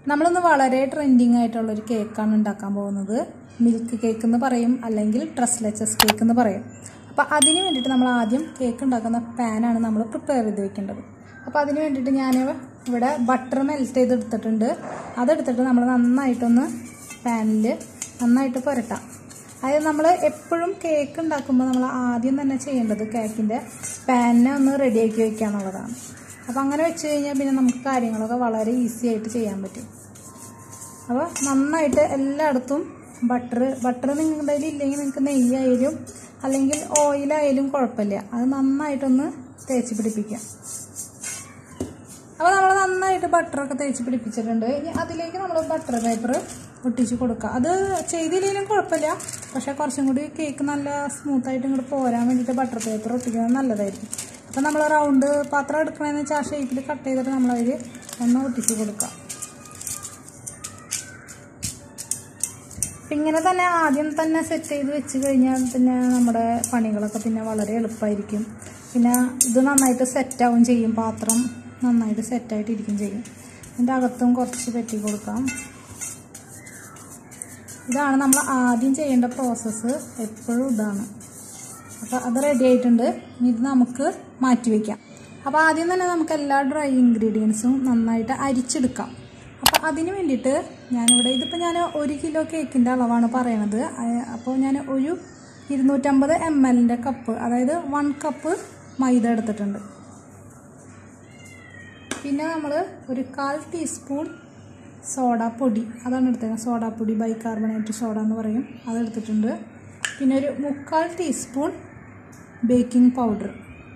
നമ്മളിന്ന് വളരെ ട്രെൻഡിങ് ആയിട്ടുള്ളൊരു കേക്കാണ് ഉണ്ടാക്കാൻ പോകുന്നത് മിൽക്ക് കേക്ക് എന്ന് പറയും അല്ലെങ്കിൽ ട്രസ്ലെച്ചസ് കേക്ക് എന്ന് പറയും അപ്പോൾ അതിന് വേണ്ടിയിട്ട് നമ്മൾ ആദ്യം കേക്ക് ഉണ്ടാക്കുന്ന പാനാണ് നമ്മൾ പ്രിപ്പയർ ചെയ്ത് വെക്കേണ്ടത് അപ്പോൾ അതിന് വേണ്ടിയിട്ട് ഞാൻ ഇവിടെ ബട്ടർ മെൽറ്റ് ചെയ്തെടുത്തിട്ടുണ്ട് അതെടുത്തിട്ട് നമ്മൾ നന്നായിട്ടൊന്ന് പാനിൽ നന്നായിട്ട് പുരട്ടാം അതായത് നമ്മൾ എപ്പോഴും കേക്ക് ഉണ്ടാക്കുമ്പോൾ നമ്മൾ ആദ്യം തന്നെ ചെയ്യേണ്ടത് കേക്കിൻ്റെ പാനിനെ ഒന്ന് റെഡിയാക്കി വെക്കുക എന്നുള്ളതാണ് അപ്പോൾ അങ്ങനെ വെച്ച് കഴിഞ്ഞാൽ പിന്നെ നമുക്ക് കാര്യങ്ങളൊക്കെ വളരെ ഈസി ആയിട്ട് ചെയ്യാൻ പറ്റും അപ്പോൾ നന്നായിട്ട് എല്ലായിടത്തും ബട്ടർ ബട്ടർ നിങ്ങളുടെ കയ്യിൽ ഇല്ലെങ്കിൽ നിങ്ങൾക്ക് നെയ്യായാലും അല്ലെങ്കിൽ ഓയിലായാലും കുഴപ്പമില്ല അത് നന്നായിട്ടൊന്ന് തേച്ച് പിടിപ്പിക്കാം അപ്പോൾ നമ്മൾ നന്നായിട്ട് ബട്ടറൊക്കെ തേച്ച് പിടിപ്പിച്ചിട്ടുണ്ട് ഇനി അതിലേക്ക് നമ്മൾ ബട്ടർ പേപ്പർ ഒട്ടിച്ച് കൊടുക്കുക അത് ചെയ്തില്ലെങ്കിലും കുഴപ്പമില്ല പക്ഷേ കുറച്ചും കൂടി കേക്ക് നല്ല സ്മൂത്തായിട്ട് ഇങ്ങോട്ട് പോരാൻ വേണ്ടിയിട്ട് ബട്ടർ പേപ്പർ ഒട്ടിക്കുന്നത് നല്ലതായിരിക്കും അപ്പോൾ നമ്മൾ റൗണ്ട് പാത്രം എടുക്കണമെന്ന് വെച്ചാൽ ആ ഷേപ്പിൽ കട്ട് ചെയ്തിട്ട് നമ്മളതിൽ ഒന്ന് ഒട്ടിച്ച് കൊടുക്കുക അപ്പം ഇങ്ങനെ തന്നെ ആദ്യം തന്നെ സെറ്റ് ചെയ്ത് വെച്ച് കഴിഞ്ഞാൽ പിന്നെ നമ്മുടെ പണികളൊക്കെ പിന്നെ വളരെ എളുപ്പമായിരിക്കും പിന്നെ ഇത് നന്നായിട്ട് സെറ്റാവും ചെയ്യും പാത്രം നന്നായിട്ട് സെറ്റായിട്ട് ഇരിക്കും ചെയ്യും അതിൻ്റെ അകത്തും കുറച്ച് പെറ്റി കൊടുക്കാം ഇതാണ് നമ്മൾ ആദ്യം ചെയ്യേണ്ട പ്രോസസ്സ് എപ്പോഴും ഇതാണ് അപ്പോൾ അത് റെഡി ആയിട്ടുണ്ട് ഇനി ഇത് നമുക്ക് മാറ്റി വയ്ക്കാം അപ്പോൾ ആദ്യം തന്നെ നമുക്ക് എല്ലാ ഡ്രൈ ഇൻഗ്രീഡിയൻസും നന്നായിട്ട് അരിച്ചെടുക്കാം അപ്പോൾ അതിന് വേണ്ടിയിട്ട് ഞാനിവിടെ ഇതിപ്പോൾ ഞാൻ ഒരു കിലോ കേക്കിൻ്റെ അളവാണ് പറയണത് അപ്പോൾ ഞാൻ ഒരു ഇരുന്നൂറ്റമ്പത് എം എല്ലിൻ്റെ കപ്പ് അതായത് വൺ കപ്പ് മൈദ എടുത്തിട്ടുണ്ട് പിന്നെ നമ്മൾ ഒരു കാൽ ടീസ്പൂൺ സോഡ പൊടി അതാണ് എടുത്തത് സോഡ പൊടി ബൈകാർബണേറ്റ് സോഡ എന്ന് പറയും അതെടുത്തിട്ടുണ്ട് പിന്നെ ഒരു മുക്കാൽ ടീസ്പൂൺ ബേക്കിംഗ് പൗഡർ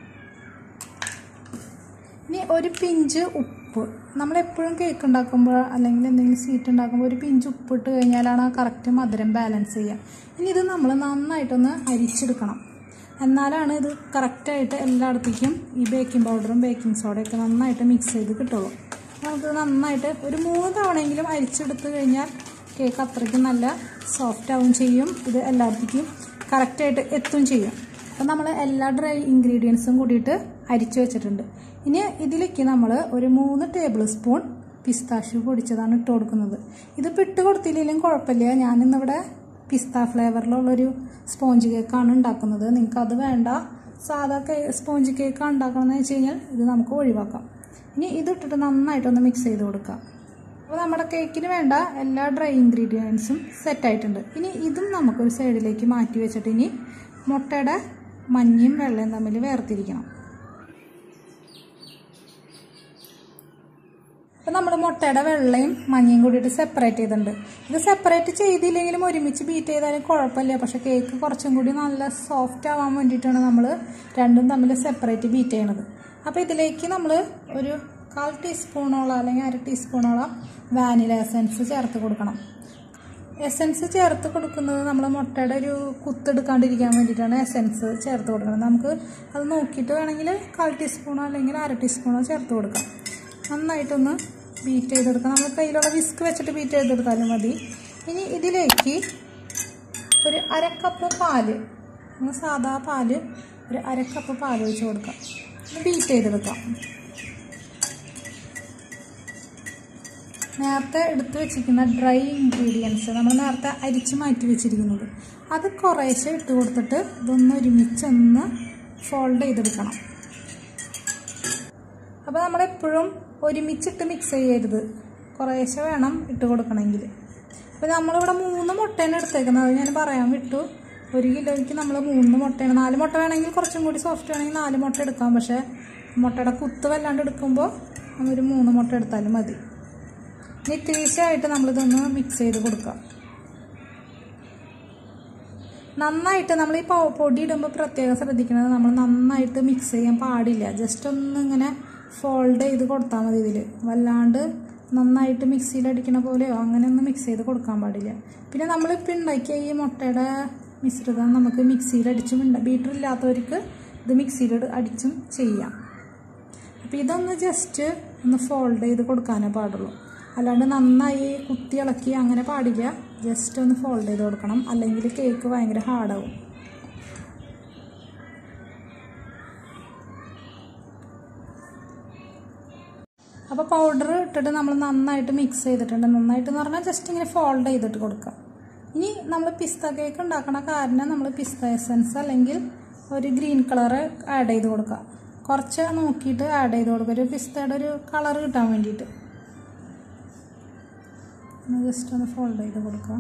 ഇനി ഒരു പിഞ്ച് ഉപ്പ് നമ്മളെപ്പോഴും കേക്ക് ഉണ്ടാക്കുമ്പോൾ അല്ലെങ്കിൽ എന്തെങ്കിലും സ്വീറ്റ് ഉണ്ടാക്കുമ്പോൾ ഒരു പിഞ്ച് ഉപ്പ് ഇട്ട് കഴിഞ്ഞാലാണ് ആ കറക്റ്റ് മധുരം ബാലൻസ് ചെയ്യുക ഇനി ഇത് നമ്മൾ നന്നായിട്ടൊന്ന് അരിച്ചെടുക്കണം എന്നാലാണ് ഇത് കറക്റ്റായിട്ട് എല്ലായിടത്തേക്കും ഈ ബേക്കിംഗ് പൗഡറും ബേക്കിംഗ് സോഡയൊക്കെ നന്നായിട്ട് മിക്സ് ചെയ്ത് കിട്ടുള്ളൂ നമുക്ക് നന്നായിട്ട് ഒരു മൂന്ന് തവണയെങ്കിലും അരിച്ചെടുത്ത് കഴിഞ്ഞാൽ കേക്ക് അത്രയ്ക്കും നല്ല സോഫ്റ്റ് ആവും ചെയ്യും ഇത് എല്ലായിടത്തേക്കും കറക്റ്റായിട്ട് എത്തും ചെയ്യും അപ്പം നമ്മൾ എല്ലാ ഡ്രൈ ഇൻഗ്രീഡിയൻസും കൂടിയിട്ട് അരിച്ചു വെച്ചിട്ടുണ്ട് ഇനി ഇതിലേക്ക് നമ്മൾ ഒരു മൂന്ന് ടേബിൾ സ്പൂൺ പിസ്താഷ്യൂ പൊടിച്ചതാണ് ഇട്ട് കൊടുക്കുന്നത് ഇതിപ്പോൾ ഇട്ട് കൊടുത്തില്ലെങ്കിലും കുഴപ്പമില്ല ഞാനിന്നിവിടെ പിസ്ത ഫ്ലേവറിലുള്ളൊരു സ്പോഞ്ച് കേക്കാണ് ഉണ്ടാക്കുന്നത് നിങ്ങൾക്ക് അത് വേണ്ട സാധാ കേ സ്പോഞ്ച് കേക്കാണ് ഉണ്ടാക്കണമെന്ന് വെച്ച് കഴിഞ്ഞാൽ ഇത് നമുക്ക് ഒഴിവാക്കാം ഇനി ഇതിട്ടിട്ട് നന്നായിട്ടൊന്ന് മിക്സ് ചെയ്ത് കൊടുക്കാം അപ്പോൾ നമ്മുടെ കേക്കിന് വേണ്ട എല്ലാ ഡ്രൈ ഇൻഗ്രീഡിയൻസും സെറ്റായിട്ടുണ്ട് ഇനി ഇതും നമുക്കൊരു സൈഡിലേക്ക് മാറ്റി വെച്ചിട്ട് ഇനി മുട്ടയുടെ മഞ്ഞയും വെള്ളയും തമ്മിൽ വേർതിരിക്കണം അപ്പം നമ്മൾ മുട്ടയുടെ വെള്ളയും മഞ്ഞയും കൂടിയിട്ട് സെപ്പറേറ്റ് ചെയ്തിട്ടുണ്ട് ഇത് സെപ്പറേറ്റ് ചെയ്തില്ലെങ്കിലും ഒരുമിച്ച് ബീറ്റ് ചെയ്താലും കുഴപ്പമില്ല പക്ഷേ കേക്ക് കുറച്ചും കൂടി നല്ല സോഫ്റ്റ് ആവാൻ വേണ്ടിയിട്ടാണ് നമ്മൾ രണ്ടും തമ്മിൽ സെപ്പറേറ്റ് ബീറ്റ് ചെയ്യണത് അപ്പോൾ ഇതിലേക്ക് നമ്മൾ ഒരു കാൽ ടീസ്പൂണോളം അല്ലെങ്കിൽ അര ടീസ്പൂണോളം വാനില എസൻസ് ചേർത്ത് കൊടുക്കണം എസൻസ് ചേർത്ത് കൊടുക്കുന്നത് നമ്മൾ മുട്ടയുടെ ഒരു കുത്തെടുക്കാണ്ടിരിക്കാൻ വേണ്ടിയിട്ടാണ് എസൻസ് ചേർത്ത് കൊടുക്കുന്നത് നമുക്ക് അത് നോക്കിയിട്ട് വേണമെങ്കിൽ കാൽ ടീസ്പൂണോ അല്ലെങ്കിൽ അര ടീസ്പൂണോ ചേർത്ത് കൊടുക്കാം നന്നായിട്ടൊന്ന് ബീറ്റ് ചെയ്തെടുക്കാം നമ്മൾ കയ്യിലുള്ള വിസ്ക് വെച്ചിട്ട് ബീറ്റ് ചെയ്തെടുത്താലും മതി ഇനി ഇതിലേക്ക് ഒരു അരക്കപ്പ് പാല് സാധാ പാല് ഒരു അരക്കപ്പ് പാൽ ഒഴിച്ച് കൊടുക്കാം ബീറ്റ് ചെയ്തെടുക്കാം നേരത്തെ എടുത്തു വെച്ചിരിക്കുന്ന ഡ്രൈ ഇൻഗ്രീഡിയൻസ് നമ്മൾ നേരത്തെ അരിച്ച് മാറ്റി വെച്ചിരിക്കുന്നത് അത് കുറേശ്ശെ ഇട്ട് കൊടുത്തിട്ട് ഇതൊന്ന് ഒരുമിച്ചൊന്ന് ഫോൾഡ് ചെയ്തെടുക്കണം അപ്പോൾ നമ്മളെപ്പോഴും ഒരുമിച്ചിട്ട് മിക്സ് ചെയ്യരുത് കുറേശ്ശെ വേണം ഇട്ട് കൊടുക്കണമെങ്കിൽ അപ്പോൾ നമ്മളിവിടെ മൂന്ന് മുട്ടയാണ് എടുത്തേക്കുന്നത് അത് ഞാൻ പറയാൻ വിട്ടു ഒരു കിലോയ്ക്ക് നമ്മൾ മൂന്ന് മുട്ടയാണ് നാല് മുട്ട വേണമെങ്കിൽ കുറച്ചും കൂടി സോഫ്റ്റ് വേണമെങ്കിൽ നാല് മുട്ട എടുക്കാം പക്ഷേ മുട്ടയുടെ കുത്ത് വല്ലാണ്ട് എടുക്കുമ്പോൾ ഒരു മൂന്ന് മുട്ട എടുത്താലും മതി ഇനി തീർച്ചയായിട്ട് നമ്മളിതൊന്ന് മിക്സ് ചെയ്ത് കൊടുക്കാം നന്നായിട്ട് നമ്മൾ ഈ പൊടി ഇടുമ്പോൾ പ്രത്യേകം ശ്രദ്ധിക്കുന്നത് നമ്മൾ നന്നായിട്ട് മിക്സ് ചെയ്യാൻ പാടില്ല ജസ്റ്റ് ഒന്ന് ഇങ്ങനെ ഫോൾഡ് ചെയ്ത് കൊടുത്താൽ മതി ഇതിൽ വല്ലാണ്ട് നന്നായിട്ട് മിക്സിയിൽ അടിക്കണ പോലെയോ അങ്ങനെ ഒന്നും മിക്സ് ചെയ്ത് കൊടുക്കാൻ പാടില്ല പിന്നെ നമ്മളിപ്പോൾ ഉണ്ടാക്കിയ ഈ മുട്ടയുടെ മിശ്രിതം നമുക്ക് മിക്സിയിൽ അടിച്ചും ബീറ്റർ ഇല്ലാത്തവർക്ക് ഇത് മിക്സിയിൽ അടിച്ചും ചെയ്യാം അപ്പോൾ ഇതൊന്ന് ജസ്റ്റ് ഒന്ന് ഫോൾഡ് ചെയ്ത് കൊടുക്കാനേ പാടുള്ളൂ അല്ലാണ്ട് നന്നായി കുത്തി ഇളക്കി അങ്ങനെ പാടില്ല ജസ്റ്റ് ഒന്ന് ഫോൾഡ് ചെയ്ത് കൊടുക്കണം അല്ലെങ്കിൽ കേക്ക് ഭയങ്കര ഹാർഡാവും അപ്പോൾ അപ്പോൾ പൗഡർ ഇട്ടിട്ട് നമ്മൾ നന്നായിട്ട് മിക്സ് ചെയ്തിട്ടുണ്ട് നന്നായിട്ട് എന്ന് പറഞ്ഞാൽ ജസ്റ്റ് ഇങ്ങനെ ഫോൾഡ് ചെയ്തിട്ട് കൊടുക്കുക ഇനി നമ്മൾ പിസ്ത കേക്ക് ഉണ്ടാക്കണ കാരണം നമ്മൾ പിസ്ത എസൻസ് അല്ലെങ്കിൽ ഒരു ഗ്രീൻ കളർ ആഡ് ചെയ്ത് കൊടുക്കുക കുറച്ച് നോക്കിയിട്ട് ആഡ് ചെയ്ത് കൊടുക്കുക ഒരു പിസ്തയുടെ ഒരു കളർ കിട്ടാൻ വേണ്ടിയിട്ട് ജസ്റ്റ് ഒന്ന് ഫോൾഡ് ചെയ്ത് കൊടുക്കുക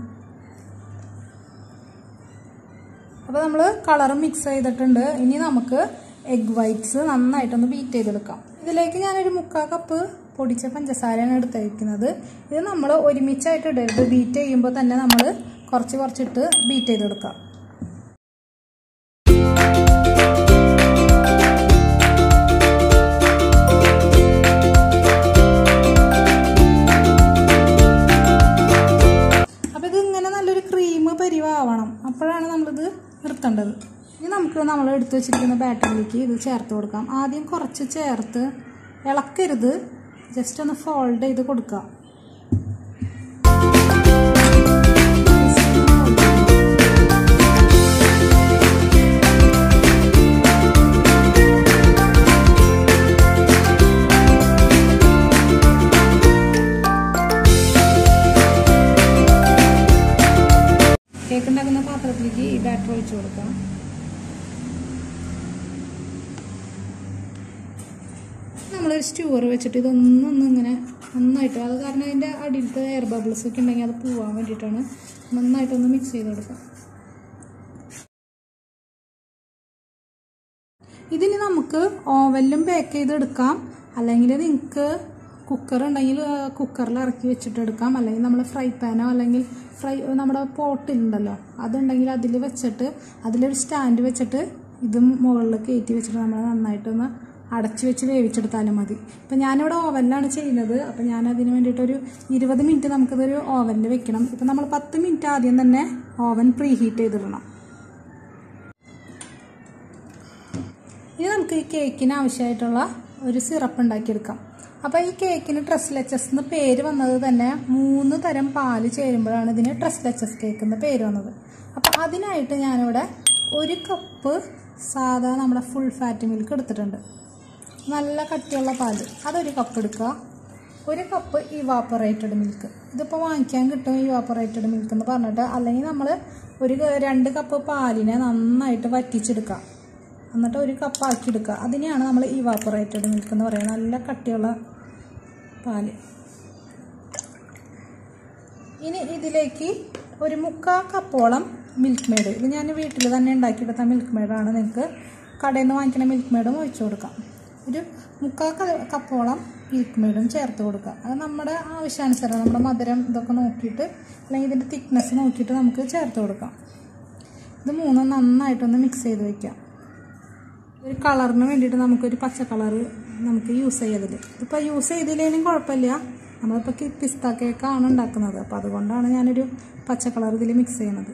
അപ്പോൾ നമ്മൾ കളർ മിക്സ് ചെയ്തിട്ടുണ്ട് ഇനി നമുക്ക് എഗ് വൈറ്റ്സ് നന്നായിട്ടൊന്ന് ബീറ്റ് ചെയ്തെടുക്കാം ഇതിലേക്ക് ഞാനൊരു മുക്കാൽ കപ്പ് പൊടിച്ച പഞ്ചസാരയാണ് എടുത്തിരിക്കുന്നത് ഇത് നമ്മൾ ഒരുമിച്ചായിട്ട് ഇടരുത് ബീറ്റ് ചെയ്യുമ്പോൾ തന്നെ നമ്മൾ കുറച്ച് കുറച്ചിട്ട് ബീറ്റ് ചെയ്തെടുക്കാം അപ്പോൾ ഇത് ഇങ്ങനെ നല്ലൊരു ക്രീം പരിവാവണം അപ്പോഴാണ് നമ്മളിത് നിർത്തേണ്ടത് ഇനി നമുക്ക് നമ്മൾ എടുത്തു വെച്ചിരിക്കുന്ന ബാറ്ററിലേക്ക് ഇത് ചേർത്ത് കൊടുക്കാം ആദ്യം കുറച്ച് ചേർത്ത് ഇളക്കരുത് ജസ്റ്റ് ഒന്ന് ഫോൾഡ് ചെയ്ത് കൊടുക്കുക കേക്ക് ഉണ്ടാക്കുന്ന പാത്രത്തിലേക്ക് ഈ ബാറ്റർ ഒഴിച്ചു കൊടുക്കാം നമ്മളൊരു സ്റ്റൂവർ വെച്ചിട്ട് ഇതൊന്നൊന്നും ഇങ്ങനെ നന്നായിട്ട് അത് കാരണം അതിൻ്റെ അടിയിലത്തെ എയർ ബബിൾസ് ഒക്കെ ഉണ്ടെങ്കിൽ അത് പോവാൻ വേണ്ടിയിട്ടാണ് നന്നായിട്ടൊന്ന് മിക്സ് ചെയ്ത് കൊടുക്കാം ഇതിന് നമുക്ക് ഓവനിലും ബേക്ക് ചെയ്തെടുക്കാം അല്ലെങ്കിൽ നിങ്ങൾക്ക് കുക്കർ ഉണ്ടെങ്കിൽ കുക്കറിൽ ഇറക്കി വെച്ചിട്ട് എടുക്കാം അല്ലെങ്കിൽ നമ്മൾ ഫ്രൈ പാനോ അല്ലെങ്കിൽ ഫ്രൈ നമ്മുടെ പോട്ടിലുണ്ടല്ലോ അതുണ്ടെങ്കിൽ അതിൽ വെച്ചിട്ട് അതിലൊരു സ്റ്റാൻഡ് വെച്ചിട്ട് ഇതും മുകളിൽ കയറ്റി വെച്ചിട്ട് നമ്മൾ നന്നായിട്ടൊന്ന് അടച്ചു വെച്ച് വേവിച്ചെടുത്താലും മതി ഇപ്പം ഞാനിവിടെ ഓവനിലാണ് ചെയ്യുന്നത് അപ്പം ഞാൻ അതിന് വേണ്ടിയിട്ടൊരു ഇരുപത് മിനിറ്റ് നമുക്കിതൊരു ഓവനിൽ വെക്കണം ഇപ്പം നമ്മൾ പത്ത് മിനിറ്റ് ആദ്യം തന്നെ ഓവൻ പ്രീ ഹീറ്റ് ചെയ്തിടണം ഇനി നമുക്ക് ഈ കേക്കിന് ആവശ്യമായിട്ടുള്ള ഒരു സിറപ്പ് ഉണ്ടാക്കിയെടുക്കാം അപ്പോൾ ഈ കേക്കിന് ട്രസ്ലെച്ചസ് എന്ന് പേര് വന്നത് തന്നെ മൂന്ന് തരം പാല് ചേരുമ്പോഴാണ് ഇതിന് ട്രസ്ലെച്ചസ് കേക്ക് എന്ന് പേര് വന്നത് അപ്പോൾ അതിനായിട്ട് ഞാനിവിടെ ഒരു കപ്പ് സാധാ നമ്മുടെ ഫുൾ ഫാറ്റ് മിൽക്ക് എടുത്തിട്ടുണ്ട് നല്ല കട്ടിയുള്ള പാല് അതൊരു കപ്പ് എടുക്കുക ഒരു കപ്പ് ഇവാപ്പറേറ്റഡ് മിൽക്ക് ഇതിപ്പോൾ വാങ്ങിക്കാൻ കിട്ടും ഇവാപ്പറേറ്റഡ് മിൽക്ക് എന്ന് പറഞ്ഞിട്ട് അല്ലെങ്കിൽ നമ്മൾ ഒരു രണ്ട് കപ്പ് പാലിനെ നന്നായിട്ട് വറ്റിച്ചെടുക്കുക എന്നിട്ട് ഒരു കപ്പ് ആക്കി എടുക്കുക അതിനെയാണ് നമ്മൾ ഇവാപ്പറേറ്റഡ് മിൽക്ക് എന്ന് പറയുന്നത് നല്ല കട്ടിയുള്ള പാല് ഇനി ഇതിലേക്ക് ഒരു മുക്കാൽ കപ്പോളം മിൽക്ക് മെയ്ഡ് ഇത് ഞാൻ വീട്ടിൽ തന്നെ ഉണ്ടാക്കിയെടുത്ത മിൽക്ക് മെയ്ഡാണ് നിങ്ങൾക്ക് കടയിൽ നിന്ന് വാങ്ങിക്കുന്ന മിൽക്ക് മെയ്ഡും ഒഴിച്ചു കൊടുക്കാം ഒരു മുക്കാൽ കപ്പോളം മിൽക്ക് മെയ്ഡും ചേർത്ത് കൊടുക്കുക അത് നമ്മുടെ ആവശ്യാനുസരണം നമ്മുടെ മധുരം ഇതൊക്കെ നോക്കിയിട്ട് അല്ലെങ്കിൽ ഇതിൻ്റെ തിക്നെസ് നോക്കിയിട്ട് നമുക്ക് ചേർത്ത് കൊടുക്കാം ഇത് മൂന്നും നന്നായിട്ടൊന്ന് മിക്സ് ചെയ്ത് വയ്ക്കാം ഒരു കളറിന് വേണ്ടിയിട്ട് നമുക്കൊരു പച്ച കളറ് നമുക്ക് യൂസ് ചെയ്യതിൽ ഇതിപ്പോൾ യൂസ് ചെയ്തില്ലെങ്കിലും കുഴപ്പമില്ല നമ്മളിപ്പോൾ പിസ്ത കേക്കാണ് ഉണ്ടാക്കുന്നത് അപ്പോൾ അതുകൊണ്ടാണ് ഞാനൊരു പച്ച കളർ ഇതിൽ മിക്സ് ചെയ്യണത്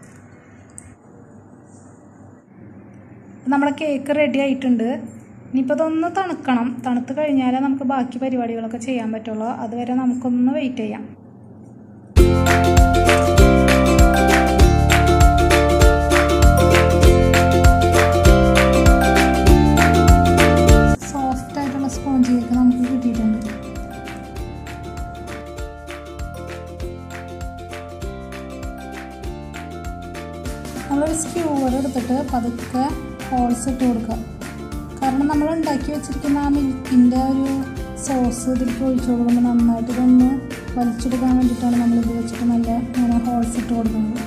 നമ്മുടെ കേക്ക് റെഡി ആയിട്ടുണ്ട് ഇനിയിപ്പോൾ ഇതൊന്ന് തണുക്കണം തണുത്ത് കഴിഞ്ഞാലേ നമുക്ക് ബാക്കി പരിപാടികളൊക്കെ ചെയ്യാൻ പറ്റുള്ളൂ അതുവരെ നമുക്കൊന്ന് വെയിറ്റ് ചെയ്യാം സോഫ്റ്റ് ആയിട്ടുള്ള സ്പോഞ്ച് കേക്ക് നമുക്ക് കിട്ടിയിട്ടുണ്ട് നമ്മളൊരു സ്ക്യൂവർ എടുത്തിട്ട് പതുക്കെ ഹോൾസ് ഇട്ട് കൊടുക്കുക കാരണം നമ്മൾ ഉണ്ടാക്കി വെച്ചിരിക്കുന്ന ആ മിൽക്കിൻ്റെ ഒരു സോസ് ഇതിലേക്ക് ഒഴിച്ചു കൊടുക്കുമ്പോൾ നന്നായിട്ട് ഇതൊന്ന് വലിച്ചെടുക്കാൻ വേണ്ടിയിട്ടാണ് നമ്മളിത് വെച്ചിട്ട് നല്ല ഇങ്ങനെ ഹോൾസ് ഇട്ട് കൊടുക്കുന്നത്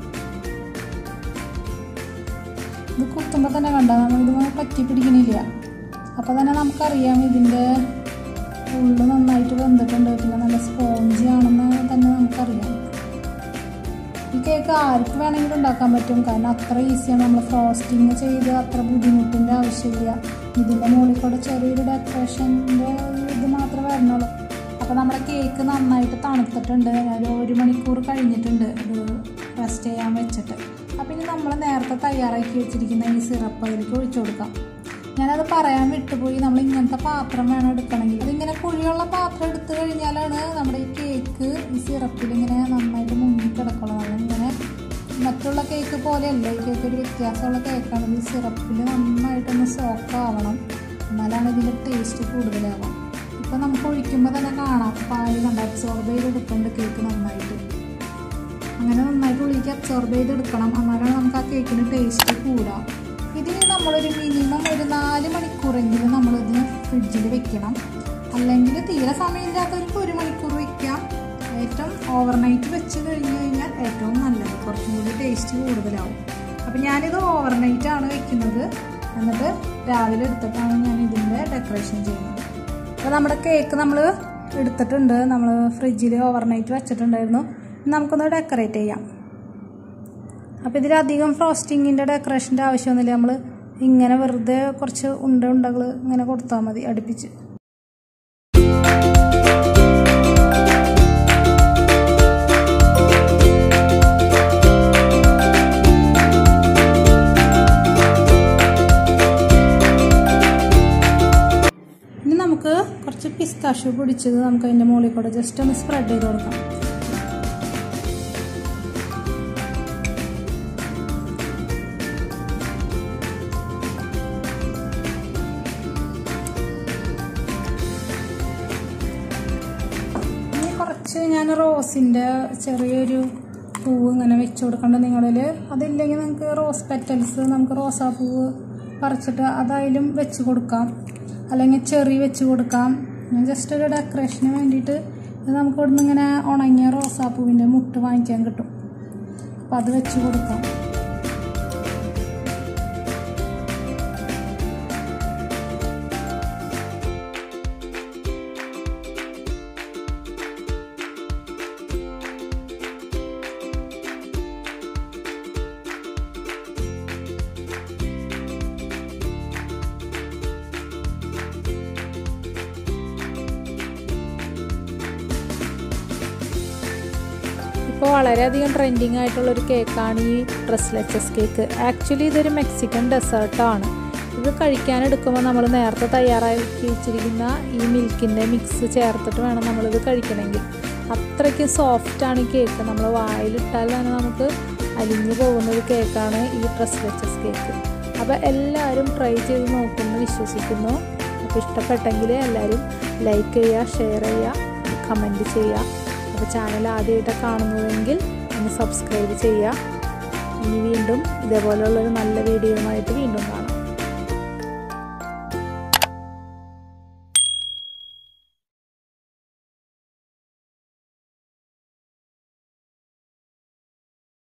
ഇത് കുത്തുമ്പോൾ തന്നെ കണ്ട നമ്മളിത് പറ്റി പിടിക്കണില്ല അപ്പോൾ തന്നെ നമുക്കറിയാം ഇതിൻ്റെ ഉള്ളു നന്നായിട്ട് വെന്തിട്ടുണ്ട് പിന്നെ നല്ല സ്പോഞ്ചി ആണെന്ന് തന്നെ നമുക്കറിയാം ഈ കേക്ക് ആർക്ക് വേണമെങ്കിലും ഉണ്ടാക്കാൻ പറ്റും കാരണം അത്ര ഈസിയാണ് നമ്മൾ ഫ്രോസ്റ്റിങ് ചെയ്ത് അത്ര ബുദ്ധിമുട്ടിൻ്റെ ആവശ്യമില്ല ഇതിൻ്റെ മുകളിൽ കൂടെ ചെറിയൊരു ഡെക്കറേഷൻ്റെ ഇത് മാത്രമേ വരണുള്ളൂ അപ്പോൾ നമ്മുടെ കേക്ക് നന്നായിട്ട് തണുത്തിട്ടുണ്ട് ഒരു ഒരു മണിക്കൂർ കഴിഞ്ഞിട്ടുണ്ട് ഇത് റെസ്റ്റ് ചെയ്യാൻ വെച്ചിട്ട് അപ്പോൾ ഇനി നമ്മൾ നേരത്തെ തയ്യാറാക്കി വെച്ചിരിക്കുന്ന ഈ സിറപ്പ് അതിലേക്ക് ഒഴിച്ചു കൊടുക്കാം ഞാനത് പറയാൻ വിട്ടുപോയി നമ്മൾ ഇങ്ങനത്തെ പാത്രം വേണം എടുക്കണമെങ്കിൽ അതിങ്ങനെ കുഴിയുള്ള പാത്രം എടുത്തു കഴിഞ്ഞാലാണ് നമ്മുടെ ഈ കേക്ക് ഈ സിറപ്പിൽ ഇങ്ങനെ നന്നായിട്ട് മുങ്ങി കിടക്കുള്ളൂ നമ്മളിങ്ങനെ മറ്റുള്ള കേക്ക് പോലെയല്ല ഈ കേക്ക് ഒരു വ്യത്യാസമുള്ള കേക്കാണ് ഈ സിറപ്പിൽ നന്നായിട്ടൊന്ന് സോക്ക് ആവണം എന്നാലാണ് ഇതിൻ്റെ ടേസ്റ്റ് കൂടുതലാവാം ഇപ്പോൾ അപ്പോൾ നമുക്ക് ഒഴിക്കുമ്പോൾ തന്നെ കാണാം പാല് കണ്ട അബ്സോർബ് ചെയ്തെടുക്കേണ്ട കേക്ക് നന്നായിട്ട് അങ്ങനെ നന്നായിട്ട് ഉള്ളിലേക്ക് അബ്സോർബ് ചെയ്തെടുക്കണം എന്നാലാണ് നമുക്ക് ആ കേക്കിന് ടേസ്റ്റ് കൂടാം ഇതിന് നമ്മളൊരു മിനിമം ഒരു നാല് മണിക്കൂറെങ്കിലും നമ്മളിതിന് ഫ്രിഡ്ജിൽ വെക്കണം അല്ലെങ്കിൽ തീരെ സമയമില്ലാത്തവർക്ക് ഒരു മണിക്കൂർ വെക്കാം ഏറ്റവും ഓവർനൈറ്റ് വെച്ച് കഴിഞ്ഞ് കഴിഞ്ഞാൽ ഏറ്റവും നല്ലത് കുറച്ചും കൂടി ടേസ്റ്റ് കൂടുതലാവും അപ്പം ഞാനിത് ഓവർനൈറ്റ് ആണ് വെക്കുന്നത് എന്നിട്ട് രാവിലെ എടുത്തിട്ടാണ് ഞാൻ ഇതിൻ്റെ ഡെക്കറേഷൻ ചെയ്യുന്നത് അപ്പോൾ നമ്മുടെ കേക്ക് നമ്മൾ എടുത്തിട്ടുണ്ട് നമ്മൾ ഫ്രിഡ്ജിൽ ഓവർനൈറ്റ് വെച്ചിട്ടുണ്ടായിരുന്നു നമുക്കൊന്ന് ഡെക്കറേറ്റ് ചെയ്യാം അപ്പോൾ ഇതിലധികം ഫ്രോസ്റ്റിങ്ങിൻ്റെ ഡെക്കറേഷൻ്റെ ആവശ്യമൊന്നുമില്ല നമ്മൾ ഇങ്ങനെ വെറുതെ കുറച്ച് ഉണ്ട ഉണ്ടകൾ ഇങ്ങനെ കൊടുത്താൽ മതി അടുപ്പിച്ച് ഇനി നമുക്ക് കുറച്ച് പിസ്താഷ്യൂ പൊടിച്ചത് നമുക്ക് അതിൻ്റെ മുകളിൽ കൂടെ ജസ്റ്റ് ഒന്ന് സ്പ്രെഡ് ചെയ്ത് കൊടുക്കാം ഇനി കുറച്ച് ഞാൻ റോസിൻ്റെ ചെറിയൊരു പൂവ് ഇങ്ങനെ വെച്ച് കൊടുക്കേണ്ട നിങ്ങളിൽ അതില്ലെങ്കിൽ നിങ്ങൾക്ക് റോസ് പെറ്റൽസ് നമുക്ക് റോസാപ്പൂവ് പറിച്ചിട്ട് അതായാലും വെച്ച് കൊടുക്കാം അല്ലെങ്കിൽ ചെറി വെച്ച് കൊടുക്കാം ഞാൻ ജസ്റ്റ് ഒരു ഡെക്കറേഷന് വേണ്ടിയിട്ട് ഇത് നമുക്ക് ഇവിടുന്ന് ഇങ്ങനെ ഉണങ്ങിയ റോസാപ്പൂവിൻ്റെ മുട്ട് വാങ്ങിക്കാൻ കിട്ടും അപ്പോൾ അത് വെച്ച് കൊടുക്കാം ഇപ്പോൾ വളരെയധികം ട്രെൻഡിങ് ആയിട്ടുള്ള ഒരു കേക്കാണ് ഈ ഡ്രസ്ലെച്ചസ് കേക്ക് ആക്ച്വലി ഇതൊരു മെക്സിക്കൻ ഡെസേർട്ടാണ് ഇത് കഴിക്കാനെടുക്കുമ്പോൾ നമ്മൾ നേരത്തെ തയ്യാറാക്കി വെച്ചിരിക്കുന്ന ഈ മിൽക്കിൻ്റെ മിക്സ് ചേർത്തിട്ട് വേണം നമ്മളിത് കഴിക്കണമെങ്കിൽ അത്രയ്ക്ക് സോഫ്റ്റാണ് ഈ കേക്ക് നമ്മൾ വായിലിട്ടാൽ തന്നെ നമുക്ക് അലിഞ്ഞു പോകുന്ന ഒരു കേക്കാണ് ഈ ഡ്രസ്ലെച്ചസ് കേക്ക് അപ്പോൾ എല്ലാവരും ട്രൈ ചെയ്ത് നോക്കുമെന്ന് വിശ്വസിക്കുന്നു അപ്പോൾ ഇഷ്ടപ്പെട്ടെങ്കിൽ എല്ലാവരും ലൈക്ക് ചെയ്യുക ഷെയർ ചെയ്യുക കമൻറ്റ് ചെയ്യുക അപ്പോൾ ചാനൽ ആദ്യമായിട്ട് കാണുന്നതെങ്കിൽ ഒന്ന് സബ്സ്ക്രൈബ് ചെയ്യുക ഇനി വീണ്ടും ഇതേപോലെയുള്ളൊരു നല്ല വീഡിയോയുമായിട്ട് വീണ്ടും കാണാം